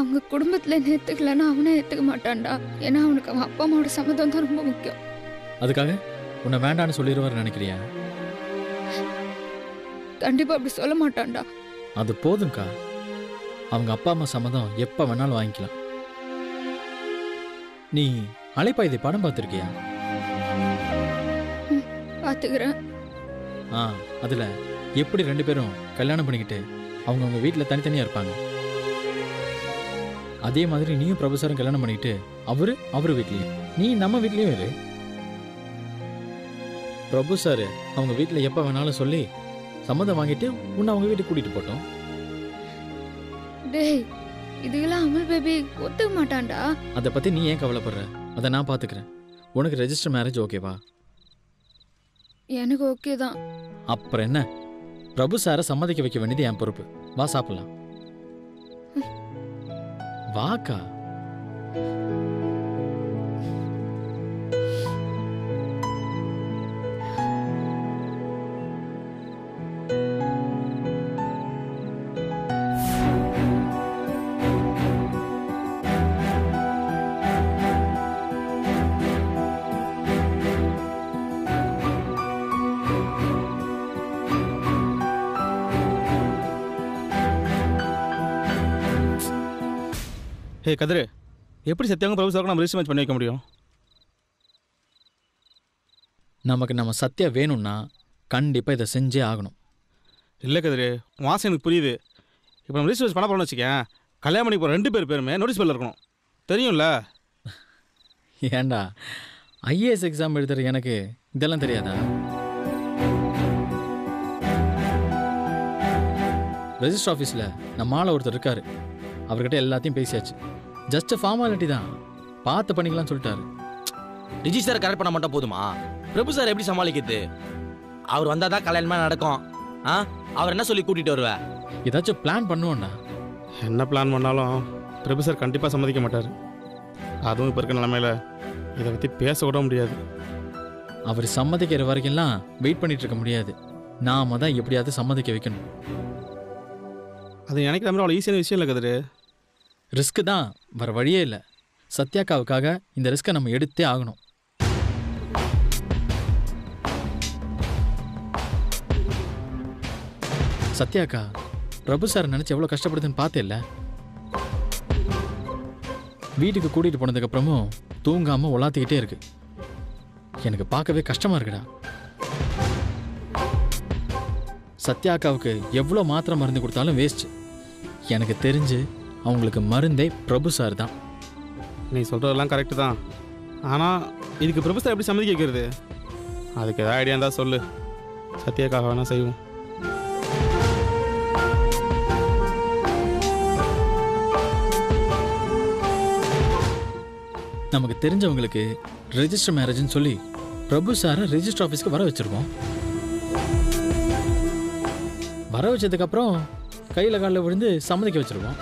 அவங்க குடும்பத்துல என்ன ஏத்துக்கலன்னா அவனே ஏத்துக்க மாட்டான்டா ஏன்னா அவனுக்கு அவன் அப்பா அம்மாவோட சம்மதம் தான் ரொம்ப முக்கியம் அதுக்காக உன்னை வேண்டான்னு சொல்லிடுவார் நினைக்கிறியா கண்டிப்பா அப்படி சொல்ல மாட்டான்டா அது போதும்க்கா அவங்க அப்பா அம்மா சம்மதம் எப்போ வேணாலும் வாங்கிக்கலாம் நீ அலைப்பாயுதை படம் பார்த்துருக்கியா பாத்துக்கிறேன் ஆ அதில் எப்படி ரெண்டு பேரும் கல்யாணம் பண்ணிக்கிட்டு அவங்கவுங்க வீட்டில் தனித்தனியாக இருப்பாங்க அதே மாதிரி நீயும் பிரபுசாரும் கல்யாணம் பண்ணிக்கிட்டு அவரு அவர் வீட்லேயும் நீ நம்ம வீட்லேயும் இரு பிரபு சார் அவங்க வீட்டில் எப்போ வேணாலும் சொல்லி சம்மதம் வாங்கிட்டு உன்னை அவங்க வீட்டுக்கு கூட்டிகிட்டு போட்டோம் டேய் இதுக்கெல்லாம் அமல் பேபி ஒத்துக்க மாட்டான்டா அதை பற்றி நீ ஏன் கவலைப்படுற அதை நான் பார்த்துக்கிறேன் உனக்கு ரெஜிஸ்டர் மேரேஜ் ஓகேவா எனக்கு ஓகே தான் அப்புறம் என்ன பிரபு சாரை சம்மதிக்க வைக்க வேண்டியது என் பொறுப்பு வா சாப்பிடலாம் வாக்கா ஹே கதிரு எப்படி சத்தியவங்க பிரபு சாருக்கு நம்ம ரிஜிஸ்டர் மேட்ச் பண்ணி வைக்க முடியும் நமக்கு நம்ம சத்யா வேணும்னா கண்டிப்பாக இதை செஞ்சே ஆகணும் இல்லை கதிரு உன் ஆசை எனக்கு புரியுது இப்போ நம்ம ரிஜிஸ்டர் மேட்ச் பண்ண போகிறோம்னு வச்சுக்கேன் கல்யாணம் பண்ணி போகிற ரெண்டு பேர் பேருமே நோட்டீஸ் பேரில் இருக்கணும் தெரியும்ல ஏன்டா ஐஏஎஸ் எக்ஸாம் எழுதுற எனக்கு இதெல்லாம் தெரியாதா ரெஜிஸ்டர் ஆஃபீஸில் நம்ம ஆள ஒருத்தர் இருக்காரு அவர்கிட்ட எல்லாத்தையும் பேசியாச்சு ஜஸ்ட் ஃபார்மாலிட்டி தான் பார்த்து பண்ணிக்கலாம்னு சொல்லிட்டாரு ரிஜிஸ்டர் கரெக்ட் பண்ண மட்டும் போதுமா பிரபு சார் எப்படி சமாளிக்கிறது அவர் வந்தாதான் தான் கல்யாணமே நடக்கும் ஆ அவர் என்ன சொல்லி கூட்டிட்டு வருவ ஏதாச்சும் பிளான் பண்ணுவோம்டா என்ன பிளான் பண்ணாலும் பிரபு சார் கண்டிப்பாக சம்மதிக்க மாட்டார் அதுவும் இப்போ இருக்க நிலமையில இதை பற்றி பேச கூட முடியாது அவர் சம்மதிக்கிற வரைக்கும்லாம் வெயிட் பண்ணிட்டு இருக்க முடியாது நாம தான் எப்படியாவது சம்மதிக்க வைக்கணும் அது எனக்கு மாதிரி அவ்வளோ ஈஸியான விஷயம் இல்லை கதிரு ரிஸ்க் தான் வர வழியே இல்லை சத்யாக்காவுக்காக இந்த ரிஸ்க்கை நம்ம எடுத்தே ஆகணும் சத்யாக்கா பிரபு சார் நினச்சி எவ்வளோ கஷ்டப்படுதுன்னு பார்த்தேல்ல வீட்டுக்கு கூட்டிகிட்டு போனதுக்கப்புறமும் தூங்காமல் உலாத்திக்கிட்டே இருக்கு எனக்கு பார்க்கவே கஷ்டமாக இருக்குடா சத்யாக்காவுக்கு எவ்வளோ மாத்திரை மருந்து கொடுத்தாலும் வேஸ்ட் எனக்கு தெரிஞ்சு அவங்களுக்கு மருந்தே பிரபு சார் தான் நீ சொல்கிறதெல்லாம் கரெக்டு தான் ஆனால் இதுக்கு பிரபு சார் எப்படி சம்மதிக்க வைக்கிறது அதுக்கு ஏதாவது ஐடியா இருந்தால் சொல்லு சத்யாக்காக வேணால் செய்வோம் நமக்கு தெரிஞ்சவங்களுக்கு ரெஜிஸ்டர் மேரேஜ்னு சொல்லி பிரபு சாரை ரெஜிஸ்டர் ஆஃபீஸ்க்கு வர வச்சிருக்கோம் வர வச்சதுக்கப்புறம் கையில் காலில் விழுந்து சம்மதிக்க வச்சிருக்கோம்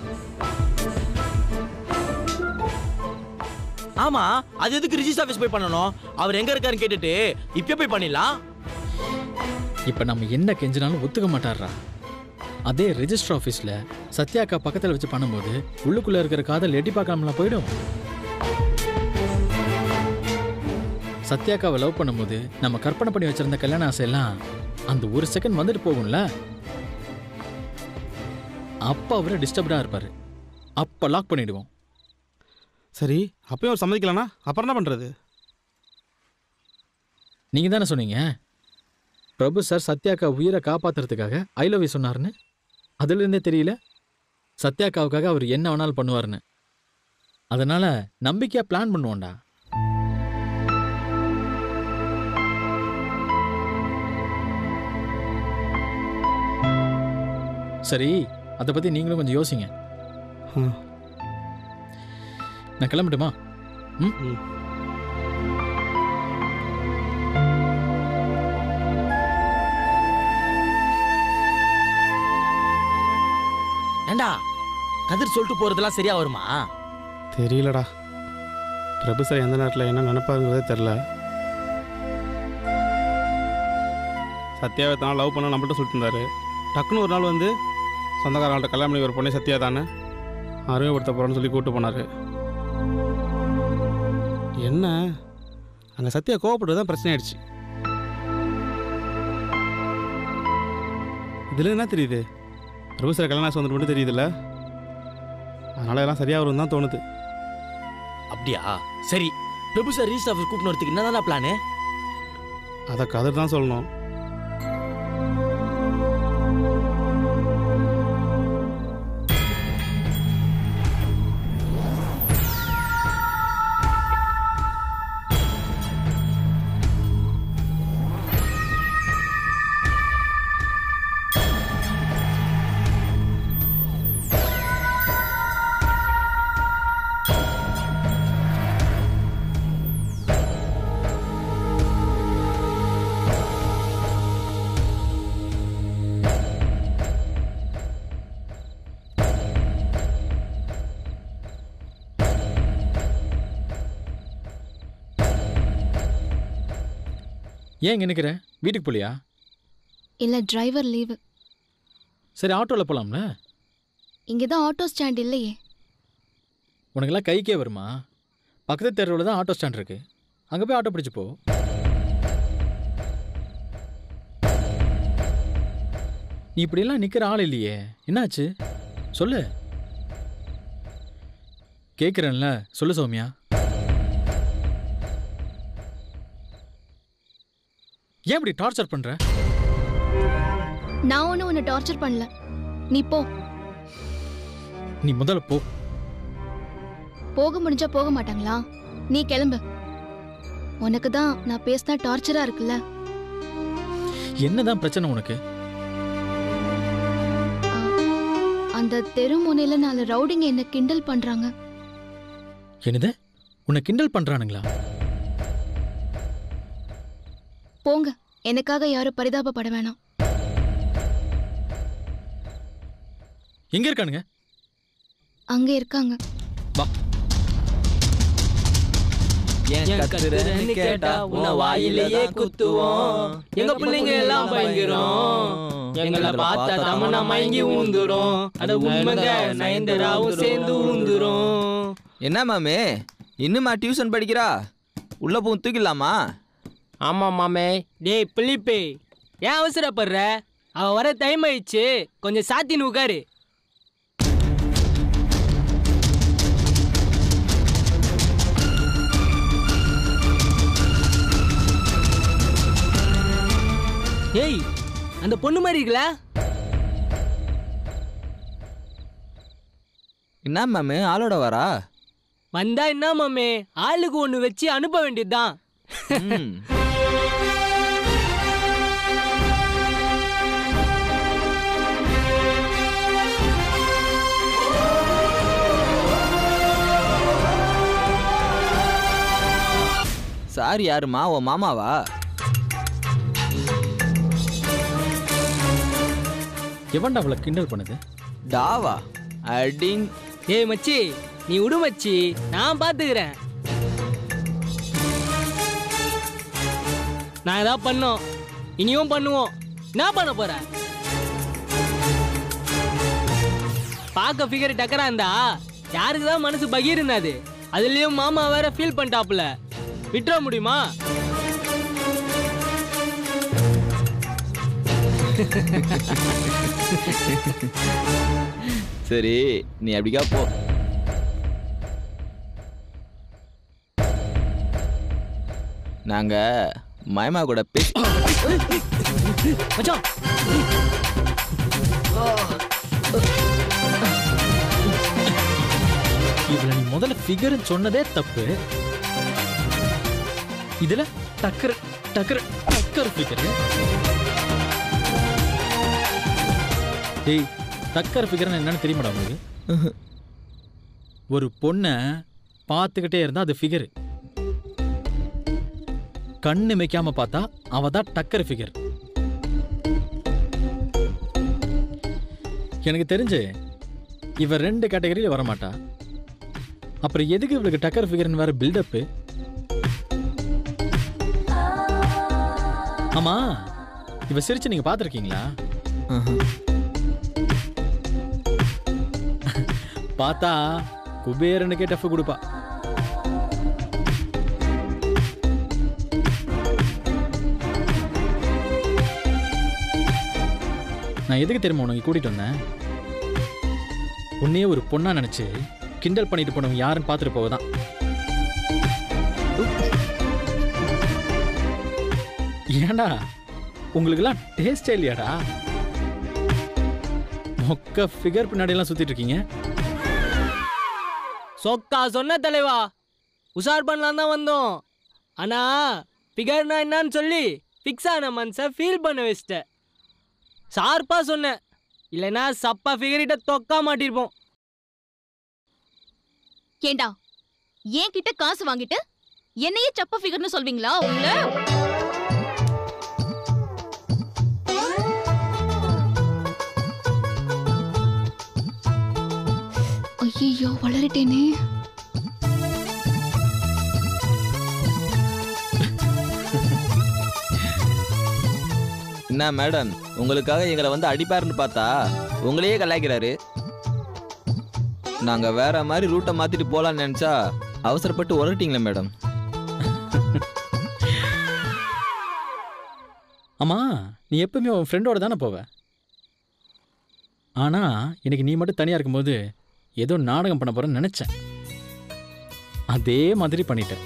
ஆமா அது எதுக்கு ரிஜிஸ்டர் ஆஃபீஸ் போய் பண்ணணும் அவர் எங்க இருக்காருன்னு கேட்டுட்டு இப்பயே போய் பண்ணிடலாம் இப்போ நம்ம என்ன கெஞ்சினாலும் ஒத்துக்க மாட்டாரா அதே ரெஜிஸ்டர் ஆஃபீஸில் சத்யாக்கா பக்கத்தில் வச்சு பண்ணும்போது உள்ளுக்குள்ளே இருக்கிற காதல் எட்டி பார்க்காமலாம் போயிடும் சத்யாக்காவை லவ் பண்ணும்போது நம்ம கற்பனை பண்ணி வச்சிருந்த கல்யாண ஆசையெல்லாம் அந்த ஒரு செகண்ட் வந்துட்டு போகும்ல அப்போ அவரை டிஸ்டர்ப்டாக இருப்பார் அப்போ லாக் பண்ணிடுவோம் சரி அப்பயும் அவர் சம்மதிக்கலனா அப்புறம் என்ன பண்ணுறது நீங்கள் தானே சொன்னீங்க பிரபு சார் சத்யாக்கா உயிரை காப்பாத்துறதுக்காக ஐ லவ் யூ சொன்னார்னு அதுலேருந்தே தெரியல சத்யாக்காவுக்காக அவர் என்ன வேணாலும் பண்ணுவார்னு அதனால நம்பிக்கையாக பிளான் பண்ணுவோம்டா சரி அதை பற்றி நீங்களும் கொஞ்சம் யோசிங்க ம். நான் கிளம்பட்டுமா ம் ம். ஏண்டா கதிர் சொல்லிட்டு போறதெல்லாம் சரியா வருமா தெரியலடா பிரபு சார் எந்த நேரத்தில் என்ன நினைப்பாருங்கிறதே தெரில சத்யாவை தான் லவ் பண்ண நம்மள்ட்ட சொல்லிட்டு இருந்தாரு டக்குன்னு ஒரு நாள் வந்து சொந்தக்காரங்கள்ட்ட கல்யாணம் பண்ணி ஒரு பொண்ணே சத்யா தானே அறிமுகப்படுத்த போகிறோன்னு சொல்லி கூப்பிட்டு போனார் என்ன அங்கே சத்யா கோவப்பட்டு தான் பிரச்சனை ஆயிடுச்சு இதில் என்ன தெரியுது பிரபு சார் கல்யாணம் ஆசை வந்துட்டு மட்டும் தெரியுதுல்ல அதனால எல்லாம் சரியாக வரும் தான் தோணுது அப்படியா சரி பிரபு சார் ரீஸ்ட் ஆஃபீஸ் கூப்பிட்டு வரதுக்கு என்னதான பிளானு அதை கதர் தான் சொல்லணும் ஏன் இங்கே நிற்கிற வீட்டுக்கு போலியா இல்ல டிரைவர் லீவு சரி ஆட்டோவில் போகலாம்ல இங்கே தான் ஆட்டோ ஸ்டாண்ட் இல்லையே உனக்கெல்லாம் கைக்கே வருமா பக்கத்து தெருவில் தான் ஆட்டோ ஸ்டாண்ட் இருக்கு அங்கே போய் ஆட்டோ பிடிச்சு போ நீ இப்படியெல்லாம் நிற்கிற ஆள் இல்லையே என்னாச்சு சொல்லு கேட்குறேன்ல சொல்லு சௌமியா ஏன் இப்படி டார்ச்சர் பண்ற நான் ஒன்றும் உன்னை டார்ச்சர் பண்ணல நீ போ நீ முதல்ல போ போக முடிஞ்சா போக மாட்டாங்களா நீ கிளம்பு உனக்கு தான் நான் பேசினா டார்ச்சரா இருக்குல்ல என்னதான் பிரச்சனை உனக்கு அந்த தெரு முனையில நாலு ரவுடிங்க என்ன கிண்டல் பண்றாங்க என்னது உன்னை கிண்டல் பண்றானுங்களா போங்க எனக்காக யாரும் பரிதாபப்பட வேணாம் எங்க இருக்கானுங்க அங்க இருக்காங்க ஏன் கத்துறன்னு கேட்டா உன்னை வாயிலேயே குத்துவோம் எங்க பிள்ளைங்க எல்லாம் பயங்கரம் எங்களை பார்த்தா தமனா மயங்கி ஊந்துரும் அட உண்மைங்க நயன்தராவும் சேர்ந்து ஊந்துரும் என்ன மாமே இன்னுமா டியூஷன் படிக்கிறா உள்ள போய் தூக்கிடலாமா ஆமா மாமே டேய் பிலிப்பே ஏன் அவசரப்படுற அவ வர டைம் ஆயிடுச்சு கொஞ்சம் சாத்தின்னு உட்காரு ஏய் அந்த பொண்ணு மாதிரி இருக்குல்ல என்ன மாமே ஆளோட வரா வந்தா என்ன மாமே ஆளுக்கு ஒண்ணு வச்சு அனுப்ப வேண்டியதுதான் ம். சார் யாருமா உன் மாமாவா எவன்டா அவளை கிண்டல் பண்ணுது டாவா அடிங் ஏய் மச்சி நீ விடு மச்சி நான் பாத்துக்கிறேன் நான் ஏதாவது பண்ணோம் இனியும் பண்ணுவோம் என்ன பண்ண போற பார்க்க ஃபிகர் டக்கரா இருந்தா யாருக்கு தான் மனசு பகீர் இருந்தாது அதுலயும் மாமா வேற ஃபீல் பண்ணிட்டாப்புல விட்டுற முடியுமா சரி நீ அப்படிக்கா போ நாங்க மயமா கூட பேசி மச்சான் இவளை நீ முதல்ல ஃபிகர்னு சொன்னதே தப்பு இதுல டக்கர் டக்கர் டக்கர் ஃபிகர் டேய் டக்கர் ஃபிகர்னு என்னன்னு தெரியுமாடா உங்களுக்கு ஒரு பொண்ணை பார்த்துக்கிட்டே இருந்தா அது ஃபிகர் கண்ணு வைக்காம பார்த்தா அவ தான் டக்கர் ஃபிகர் எனக்கு தெரிஞ்சு இவ ரெண்டு கேட்டகரியில வரமாட்டா அப்புறம் எதுக்கு இவளுக்கு டக்கர் ஃபிகர்னு வேற பில்டப்பு ஆமா இவ சிரிச்சு நீங்க பாத்திருக்கீங்களா பார்த்தா குபேரனுக்கே டஃப் கொடுப்பா நான் எதுக்கு தெரியுமா உனக்கு கூட்டிட்டு வந்தேன் உன்னையே ஒரு பொண்ணா நினைச்சு கிண்டல் பண்ணிட்டு போனவங்க யாருன்னு பார்த்துட்டு போவதான் ஏன்டா உங்களுக்கெல்லாம் டேஸ்டே இல்லையாடா மொக்க ஃபிகர் பின்னாடி எல்லாம் சுத்திட்டு இருக்கீங்க சொக்கா சொன்ன தலைவா உஷார் பண்ணலாம் தான் வந்தோம் ஆனா ஃபிகர்னா என்னன்னு சொல்லி ஃபிக்ஸ் ஆன மனசை ஃபீல் பண்ண வச்சிட்டேன் ஷார்ப்பா சொன்னேன் இல்லைன்னா சப்பா ஃபிகர்கிட்ட தொக்கா மாட்டிருப்போம் ஏண்டா என் கிட்ட காசு வாங்கிட்டு என்னையே சப்ப ஃபிகர்னு சொல்வீங்களா உங்கள ஐயோ வளரிட்டேனே என்ன மேடம் உங்களுக்காக எங்களை வந்து அடிப்பாருன்னு பார்த்தா உங்களையே கலாய்க்கிறாரு நாங்க வேற மாதிரி ரூட்டை மாத்திட்டு போலாம்னு நினைச்சா அவசரப்பட்டு உரட்டிங்களே மேடம் ஆமா நீ எப்பவுமே உன் ஃப்ரெண்டோட தானே போவ ஆனா இன்னைக்கு நீ மட்டும் தனியா இருக்கும்போது ஏதோ நாடகம் பண்ண போறேன்னு நினைச்சேன் அதே மாதிரி பண்ணிட்டேன்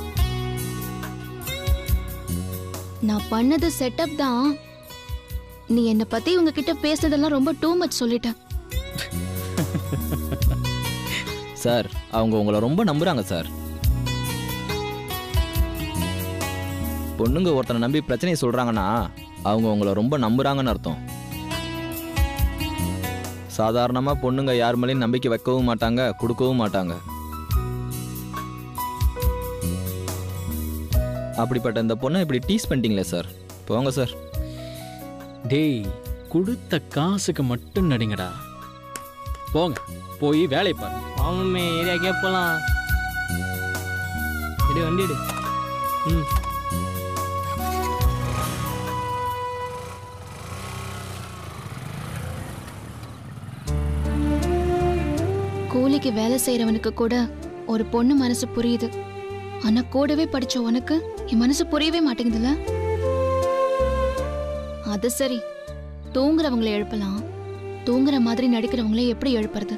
நான் பண்ணது செட்டப் தான் நீ என்னை பத்தி உங்ககிட்ட பேசுனதெல்லாம் ரொம்ப டூ மச் சொல்லிட்டேன் சார் அவங்க உங்களை ரொம்ப நம்புறாங்க சார் பொண்ணுங்க ஒருத்தனை நம்பி பிரச்சனையை சொல்றாங்கன்னா அவங்க உங்களை ரொம்ப நம்புறாங்கன்னு அர்த்தம் சாதாரணமா பொண்ணுங்க யார் மேலேயும் நம்பிக்கை வைக்கவும் மாட்டாங்க கொடுக்கவும் மாட்டாங்க அப்படிப்பட்ட இந்த பொண்ணை இப்படி டீஸ் பண்ணிட்டீங்களே சார் போங்க சார் டேய் கொடுத்த காசுக்கு மட்டும் நடிங்கடா போங்க போய் வேலையை பாருங்க மாமமே ஏரியாக்கே போலாம் எடு வண்டி எடு ம் கூலிக்கு வேலை செய்யறவனுக்கு கூட ஒரு பொண்ணு மனசு புரியுது ஆனா கூடவே படிச்ச உனக்கு என் மனசு புரியவே மாட்டேங்குதுல அது சரி தூங்குறவங்களை எழுப்பலாம் தூங்குற மாதிரி நடிக்கிறவங்களே எப்படி எழுப்புறது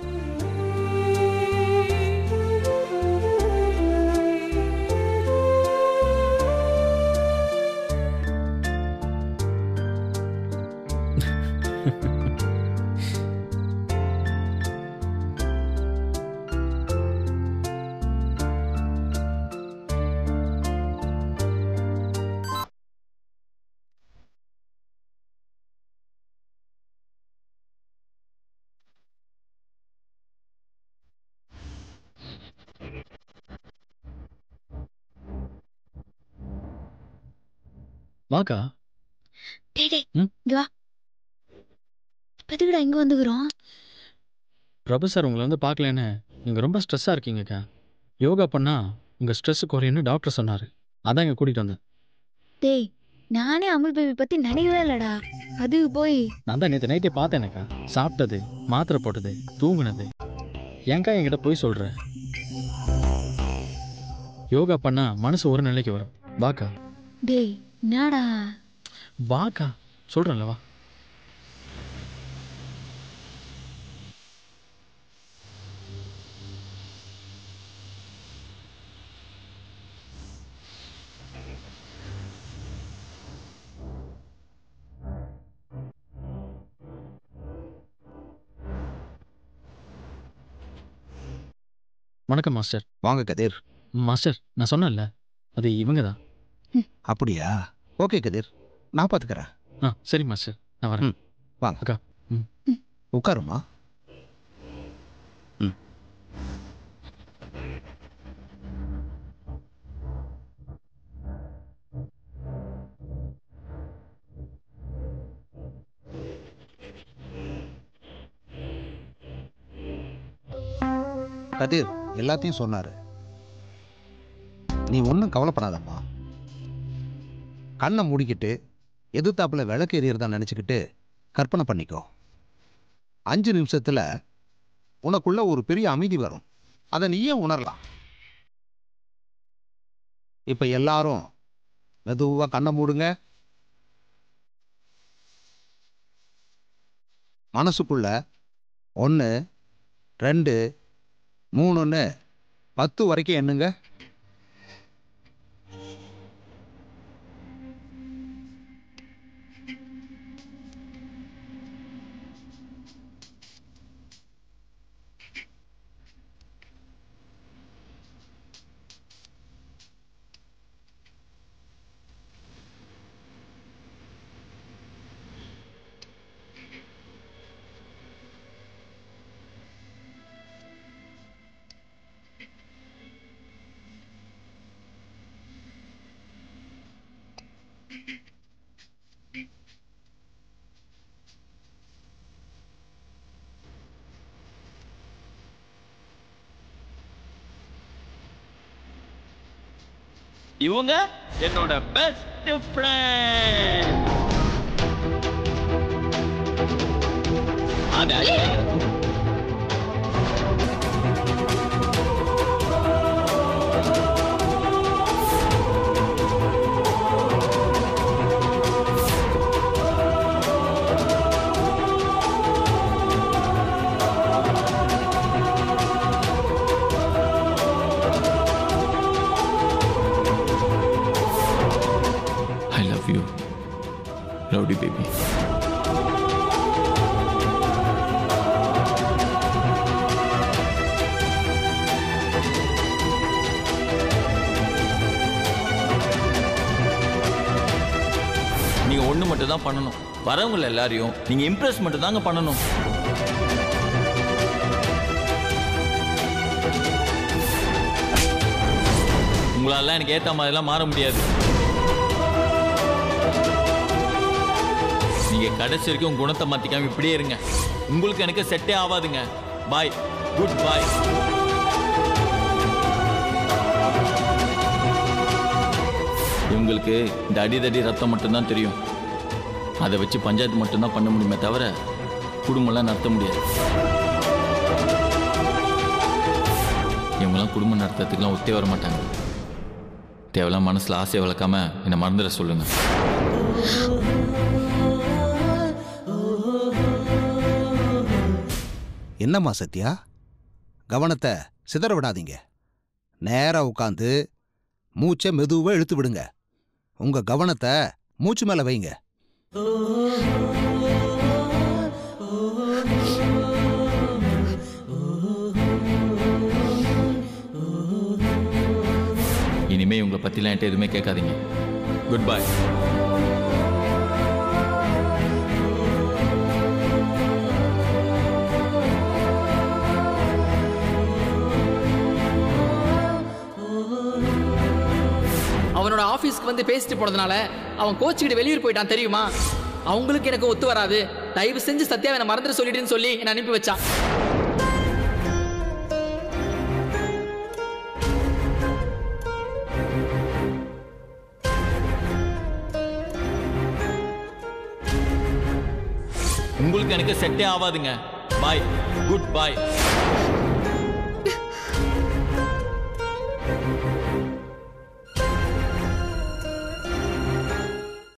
வாக்கா டேய் டேய் ம்? இங்க வா இப்ப எதுக்குடா இங்க வந்துக்கிறோம் பிரபு சார் உங்களை வந்து பார்க்கலன்னு நீங்கள் ரொம்ப ஸ்ட்ரெஸ்ஸாக இருக்கீங்கக்கா யோகா பண்ணா உங்கள் ஸ்ட்ரெஸ் குறையும்னு டாக்டர் சொன்னார் அதான் இங்கே கூட்டிகிட்டு வந்தேன் டேய் நானே அமுல் பேபி பத்தி நினைக்கவே இல்லடா அது போய் நான் தான் நேற்று நைட்டே பார்த்தேனக்கா சாப்பிட்டது மாத்திரை போட்டது தூங்குனது ஏன்க்கா என்கிட்ட போய் சொல்கிற யோகா பண்ணா மனசு ஒரு நிலைக்கு வரும் வாக்கா டேய் என்னடா வாக்கா சொல்கிறேன்ல வா வணக்கம் மாஸ்டர் வாங்க கதிர் மாஸ்டர் நான் சொன்னேன்ல அது இவங்க தான் அப்படியா ஓகே கதிர் நான் பார்த்துக்கிறேன் ஆ சரி மாஸ்டர் நான் வரேன் வாங்க அக்கா, ம். உட்காருமா ம் கதிர் எல்லாத்தையும் சொன்னாரு நீ ஒன்றும் கவலைப்படாதம்மா கண்ணை மூடிக்கிட்டு எதிர்த்தாப்புல விளக்கு எரியறதா நினச்சிக்கிட்டு கற்பனை பண்ணிக்கோ அஞ்சு நிமிஷத்தில் உனக்குள்ள ஒரு பெரிய அமைதி வரும் அதை நீயே உணரலாம் இப்ப எல்லாரும் மெதுவா கண்ணை மூடுங்க மனசுக்குள்ள ஒன்று ரெண்டு மூணுன்னு பத்து வரைக்கும் எண்ணுங்க இவங்க என்னோட பெஸ்ட் ஃப்ரெண்ட் அது I love you rowdy baby நீங்க ஒண்ணு மட்டும் தான் பண்ணணும் வரவங்க எல்லாரையும் நீங்க இம்ப்ரெஸ் மட்டும் தாங்க பண்ணணும் உங்களால எனக்கு ஏத்த மாதிரிலாம் மாற முடியாது நீங்க கடைசி வரைக்கும் உங்க குணத்தை மாத்திக்காம இப்படியே இருங்க உங்களுக்கு எனக்கு செட்டே ஆகாதுங்க பாய் குட் பாய் இவங்களுக்கு இந்த அடிதடி ரத்தம் மட்டும்தான் தெரியும் அதை வச்சு பஞ்சாயத்து மட்டும்தான் பண்ண முடியுமே தவிர குடும்பம்லாம் நடத்த முடியாது இவங்கெல்லாம் குடும்பம் நடத்துறதுக்குலாம் ஒத்தே வர மாட்டாங்க தேவையில்லாம் மனசில் ஆசையை வளர்க்காம என்னை மறந்துட சொல்லுங்க என்னம்மா சத்யா கவனத்தை சிதற விடாதீங்க நேரா உட்காந்து மூச்சை மெதுவா இழுத்து விடுங்க உங்க கவனத்தை மூச்சு மேல வைங்க இனிமே இவங்களை பற்றிலாம் என்கிட்ட எதுவுமே கேட்காதீங்க குட் பை அவனோட ஆபீஸ்க்கு வந்து பேசிட்டு போனதுனால அவன் கோச்சுக்கிட்டு வெளியூர் போயிட்டான் தெரியுமா அவங்களுக்கு எனக்கு ஒத்து வராது தயவு செஞ்சு சத்யாவை என்னை மறந்துட சொல்லிடுன்னு சொல்லி என்னை அனுப்பி வச்சான் உங்களுக்கு எனக்கு செட்டே ஆகாதுங்க பாய் குட் பாய்